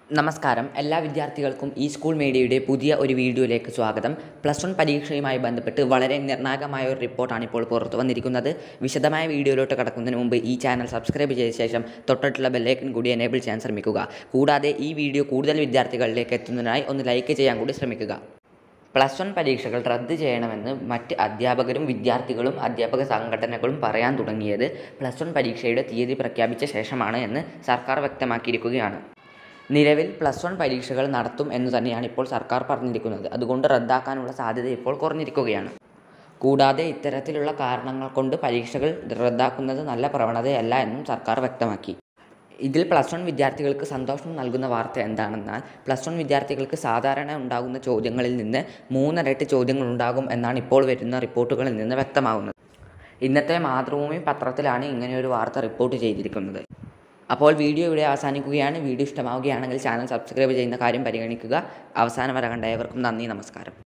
നമസ്കാരം എല്ലാ വിദ്യാർത്ഥികൾക്കും ഈ സ്കൂൾ മീഡിയയുടെ പുതിയ ഒരു വീഡിയോയിലേക്ക് സ്വാഗതം പ്ലസ് വൺ പരീക്ഷയുമായി ബന്ധപ്പെട്ട് വളരെ നിർണായകമായ ഒരു റിപ്പോർട്ടാണ് ഇപ്പോൾ പുറത്തു വന്നിരിക്കുന്നത് വിശദമായ വീഡിയോയിലോട്ട് കടക്കുന്നതിന് മുമ്പ് ഈ ചാനൽ സബ്സ്ക്രൈബ് ചെയ്ത ശേഷം തൊട്ടടുത്തുള്ള ബെല്ലൈക്കൻ കൂടി എനേബിൾ ചെയ്യാൻ ശ്രമിക്കുക കൂടാതെ ഈ വീഡിയോ കൂടുതൽ വിദ്യാർത്ഥികളിലേക്ക് എത്തുന്നതിനായി ഒന്ന് ലൈക്ക് ചെയ്യാൻ കൂടി ശ്രമിക്കുക പ്ലസ് വൺ പരീക്ഷകൾ റദ്ദ് ചെയ്യണമെന്ന് മറ്റ് അധ്യാപകരും വിദ്യാർത്ഥികളും അധ്യാപക സംഘടനകളും പറയാൻ തുടങ്ങിയത് പ്ലസ് വൺ പരീക്ഷയുടെ തീയതി പ്രഖ്യാപിച്ച ശേഷമാണ് എന്ന് സർക്കാർ വ്യക്തമാക്കിയിരിക്കുകയാണ് നിലവിൽ പ്ലസ് വൺ പരീക്ഷകൾ നടത്തും എന്ന് തന്നെയാണ് ഇപ്പോൾ സർക്കാർ പറഞ്ഞിരിക്കുന്നത് അതുകൊണ്ട് റദ്ദാക്കാനുള്ള സാധ്യത ഇപ്പോൾ കുറഞ്ഞിരിക്കുകയാണ് കൂടാതെ ഇത്തരത്തിലുള്ള കാരണങ്ങൾ കൊണ്ട് പരീക്ഷകൾ റദ്ദാക്കുന്നത് നല്ല പ്രവണതയല്ല എന്നും സർക്കാർ വ്യക്തമാക്കി ഇതിൽ പ്ലസ് വൺ വിദ്യാർത്ഥികൾക്ക് സന്തോഷം നൽകുന്ന വാർത്ത എന്താണെന്നാൽ പ്ലസ് വൺ വിദ്യാർത്ഥികൾക്ക് സാധാരണ ഉണ്ടാകുന്ന ചോദ്യങ്ങളിൽ നിന്ന് മൂന്നിരട്ടി ചോദ്യങ്ങൾ ഉണ്ടാകും എന്നാണ് ഇപ്പോൾ വരുന്ന റിപ്പോർട്ടുകളിൽ നിന്ന് വ്യക്തമാകുന്നത് ഇന്നത്തെ മാതൃഭൂമി പത്രത്തിലാണ് ഇങ്ങനെയൊരു വാർത്ത റിപ്പോർട്ട് ചെയ്തിരിക്കുന്നത് അപ്പോൾ വീഡിയോ ഇവിടെ അവസാനിക്കുകയാണ് വീഡിയോ ഇഷ്ടമാവുകയാണെങ്കിൽ ചാനൽ സബ്സ്ക്രൈബ് ചെയ്യുന്ന കാര്യം പരിഗണിക്കുക അവസാനം വരെ കണ്ട ഏവർക്കും നന്ദി നമസ്കാരം